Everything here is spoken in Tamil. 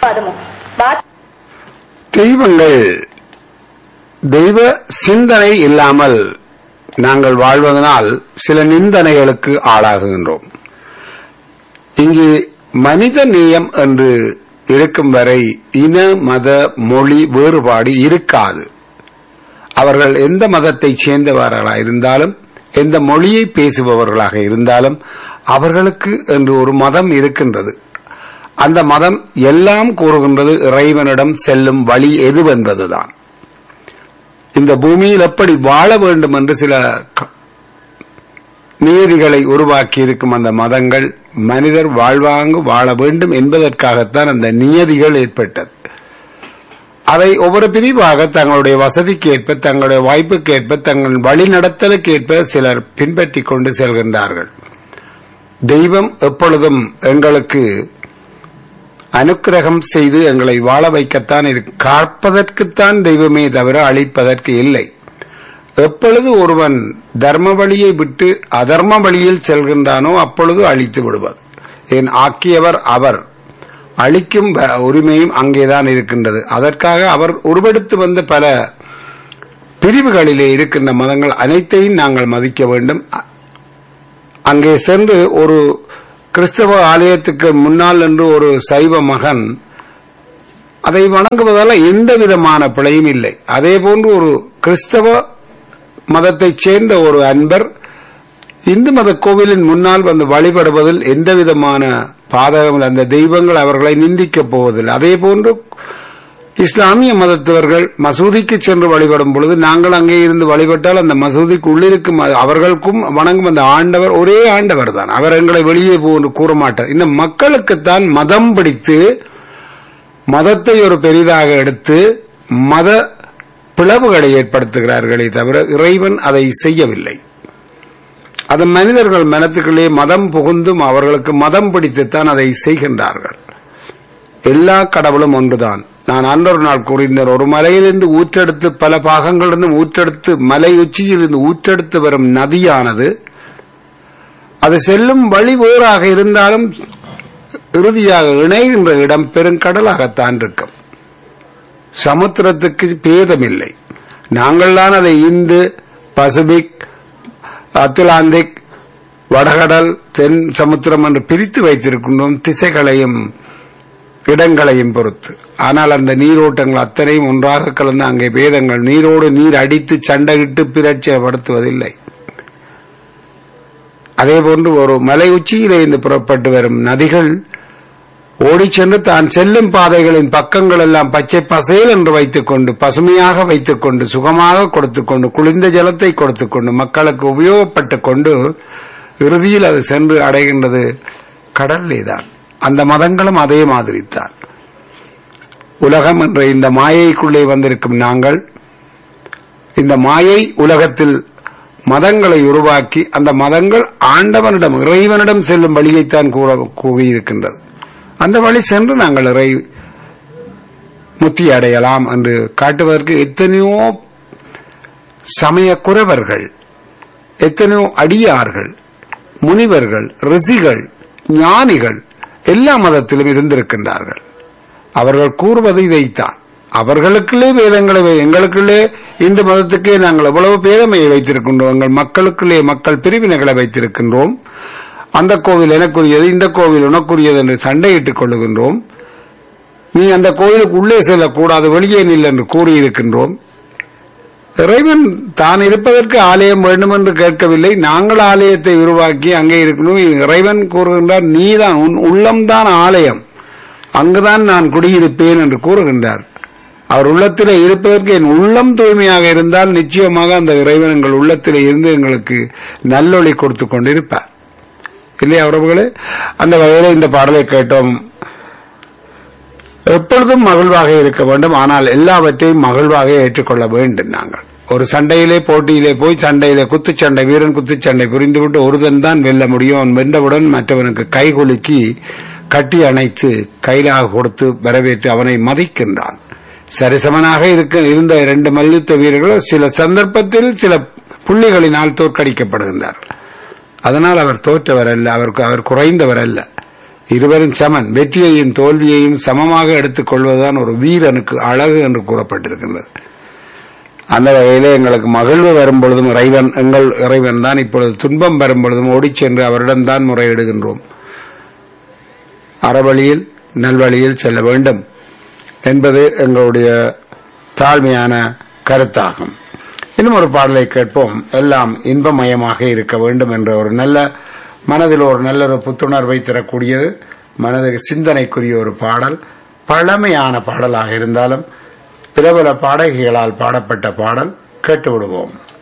வாதமும் வா- தெய்வங்கள் தெய்வ சிந்தனை இல்லாமல் நாங்கள் வாழ்வதனால் சில நிந்தனைகளுக்கு ஆளாகுகின்றோம் இங்கு மனித நேயம் என்று இருக்கும் வரை இன மத மொழி வேறுபாடு இருக்காது அவர்கள் எந்த மதத்தைச் சேர்ந்தவர்களாக இருந்தாலும் எந்த மொழியை பேசுபவர்களாக இருந்தாலும் அவர்களுக்கு என்று ஒரு மதம் இருக்கின்றது அந்த மதம் எல்லாம் கூறுகின்றது இறைவனிடம் செல்லும் வழி எதுவென்பதுதான் இந்த பூமியில் எப்படி வாழ வேண்டும் என்று சில க- நியதிகளை உருவாக்கி இருக்கும் அந்த மதங்கள் மனிதர் வாழ்வாங்கு வாழ வேண்டும் என்பதற்காகத்தான் அந்த நியதிகள் ஏற்பட்டது அதை ஒவ்வொரு பிரிவாக தங்களுடைய வசதிக்கு ஏற்ப தங்களுடைய வாய்ப்புக்கு ஏற்ப தங்கள் வழிநடத்தலுக்கு ஏற்ப சிலர் பின்பற்றிக் கொண்டு செல்கின்றார்கள் தெய்வம் எப்பொழுதும் எங்களுக்கு அனுக்கிரகம் செய்து எங்களை வாழ வைக்கத்தான் இருக்கு காப்பதற்குத்தான் தெய்வமே தவிர அழிப்பதற்கு இல்லை எப்பொழுது ஒருவன் தர்ம வழியை விட்டு அதர்ம வழியில் செல்கின்றானோ அப்பொழுது அழித்து விடுவது ஏன் ஆக்கியவர் அவர் அழிக்கும் வ- உரிமையும் அங்கேதான் இருக்கின்றது அதற்காக அவர் உருவெடுத்து வந்த பல பிரிவுகளிலே இருக்கின்ற மதங்கள் அனைத்தையும் நாங்கள் மதிக்க வேண்டும் அ- அங்கே சென்று ஒரு கிறிஸ்தவ ஆலயத்துக்கு முன்னால் என்று ஒரு சைவ மகன் அதை வணங்குவதால எந்த விதமான பிழையும் இல்லை அதே போன்று ஒரு கிறிஸ்தவ மதத்தைச் சேர்ந்த ஒரு அன்பர் இந்து மத கோவிலின் முன்னால் வந்து வழிபடுவதில் எந்த விதமான பாதகம் இல்லை. அந்த தெய்வங்கள் அவர்களை நிந்திக்கப் போவதில்லை அதே போன்று இஸ்லாமிய மதத்தவர்கள் மசூதிக்கு சென்று வழிபடும் பொழுது நாங்கள் அங்கே இருந்து வழிபட்டால் அந்த மசூதிக்கு உள்ளிருக்கும் அ- அவர்களுக்கும் வணங்கும் அந்த ஆண்டவர் ஒரே ஆண்டவர் தான் அவர் எங்களை வெளியே போன்று கூற மாட்டார் இந்த மக்களுக்குத்தான் மதம் பிடித்து மதத்தை ஒரு பெரிதாக எடுத்து மத பிளவுகளை ஏற்படுத்துகிறார்களே தவிர இறைவன் அதை செய்யவில்லை அது மனிதர்கள் மனத்துக்குள்ளே மதம் புகுந்தும் அவர்களுக்கு மதம் பிடித்துத்தான் அதை செய்கின்றார்கள் எல்லா கடவுளும் ஒன்றுதான் நான் அன்றொரு நாள் கூறினேன் ஒரு மலையிலிருந்து ஊற்றெடுத்து பல பாகங்களிலிருந்து ஊற்றெடுத்து மலை உச்சியிலிருந்து ஊற்றெடுத்து வரும் நதியானது அது செல்லும் வழி வேறாக இருந்தாலும் இறுதியாக இணைகின்ற இடம் பெருங்கடலாகத்தான் இருக்கும் சமுத்திரத்துக்கு பேதமில்லை நாங்கள் தான் அதை இந்து பசிபிக் அத்லாந்திக் வடகடல் தென் சமுத்திரம் என்று பிரித்து வைத்திருக்கின்றோம் திசைகளையும் இடங்களையும் பொறுத்து ஆனால் அந்த நீரோட்டங்கள் அத்தனையும் ஒன்றாக கலந்து அங்கே வேதங்கள் நீரோடு நீர் அடித்து சண்டையிட்டு பிரட்சப்படுத்துவதில்லை அதே போன்று ஒரு மலை உச்சியிலே இருந்து புறப்பட்டு வரும் நதிகள் ஓடிச் சென்று தான் செல்லும் பாதைகளின் பக்கங்கள் எல்லாம் பச்சை பசேல் என்று வைத்துக் கொண்டு பசுமையாக வைத்துக் கொண்டு சுகமாக கொடுத்துக் கொண்டு குளிர்ந்த ஜலத்தை கொடுத்துக் கொண்டு மக்களுக்கு உபயோகப்பட்டுக் கொண்டு இறுதியில் அது சென்று அடைகின்றது கடல்லே தான் அந்த மதங்களும் அதே மாதிரித்தான் உலகம் என்ற இந்த மாயைக்குள்ளே வந்திருக்கும் நாங்கள் இந்த மாயை உலகத்தில் மதங்களை உருவாக்கி அந்த மதங்கள் ஆண்டவனிடம் இறைவனிடம் செல்லும் வழியைத்தான் கூற கூறியிருக்கின்றது அந்த வழி சென்று நாங்கள் இறை முத்தி அடையலாம் என்று காட்டுவதற்கு எத்தனையோ சமய குறவர்கள் எத்தனையோ அடியார்கள் முனிவர்கள் ரிஷிகள் ஞானிகள் எல்லா மதத்திலும் இருந்திருக்கின்றார்கள் அவர்கள் கூறுவது இதைத்தான் அவர்களுக்குள்ளே வேதங்களை வை- எங்களுக்குள்ளே இந்து மதத்துக்கே நாங்கள் எவ்வளவு பேதமையை வைத்திருக்கின்றோம் எங்கள் மக்களுக்குள்ளே மக்கள் பிரிவினைகளை வைத்திருக்கின்றோம் அந்த கோவில் எனக்குரியது இந்த கோவில் உனக்குரியது என்று சண்டையிட்டுக் கொள்ளுகின்றோம் நீ அந்த கோயிலுக்கு உள்ளே செல்லக்கூடாது வெளியே நில் என்று கூறியிருக்கின்றோம் இறைவன் தான் இருப்பதற்கு ஆலயம் வேண்டும் என்று கேட்கவில்லை நாங்கள் ஆலயத்தை உருவாக்கி அங்கே இருக்கணும் இறைவன் கூறுகின்றார் நீதான் உன் உள்ளம்தான் ஆலயம் அங்குதான் நான் குடியிருப்பேன் என்று கூறுகின்றார் அவர் உள்ளத்திலே இருப்பதற்கு என் உள்ளம் தூய்மையாக இருந்தால் நிச்சயமாக அந்த இறைவன் எங்கள் உள்ளத்திலே இருந்து எங்களுக்கு நல்லொளி கொடுத்து கொண்டிருப்பார் இல்லையா உறவுகளே அந்த வகையில் இந்த பாடலை கேட்டோம் எப்பொழுதும் மகிழ்வாக இருக்க வேண்டும் ஆனால் எல்லாவற்றையும் மகிழ்வாக ஏற்றுக்கொள்ள வேண்டும் நாங்கள் ஒரு சண்டையிலே போட்டியிலே போய் சண்டையிலே குத்துச்சண்டை வீரன் குத்துச்சண்டை புரிந்துவிட்டு ஒருதன் தான் வெல்ல முடியும் அவன் வென்றவுடன் மற்றவனுக்கு கைகுலுக்கி கட்டி அணைத்து கைலாக கொடுத்து வரவேற்று அவனை மதிக்கின்றான் சரிசமனாக இருக்க இருந்த இரண்டு மல்யுத்த வீரர்கள் சில சந்தர்ப்பத்தில் சில புள்ளிகளினால் தோற்கடிக்கப்படுகின்றார்கள் அதனால் அவர் தோற்றவர் அல்ல அவருக்கு அவர் குறைந்தவர் அல்ல இருவரும் சமன் வெற்றியையும் தோல்வியையும் சமமாக எடுத்துக் கொள்வதுதான் ஒரு வீரனுக்கு அழகு என்று கூறப்பட்டிருக்கின்றது அந்த வகையிலே எங்களுக்கு மகிழ்வு வரும் பொழுதும் இறைவன் எங்கள் இறைவன் தான் இப்பொழுது துன்பம் வரும் பொழுதும் ஓடிச் சென்று அவரிடம்தான் முறையிடுகின்றோம் அறவழியில் நல்வழியில் செல்ல வேண்டும் என்பது எங்களுடைய தாழ்மையான கருத்தாகும் இன்னும் ஒரு பாடலை கேட்போம் எல்லாம் இன்பமயமாக இருக்க வேண்டும் என்ற ஒரு நல்ல மனதில் ஒரு நல்ல ஒரு புத்துணர்வை தரக்கூடியது மனதுக்கு சிந்தனைக்குரிய ஒரு பாடல் பழமையான பாடலாக இருந்தாலும் பிரபல பாடகிகளால் பாடப்பட்ட பாடல் கேட்டு விடுவோம்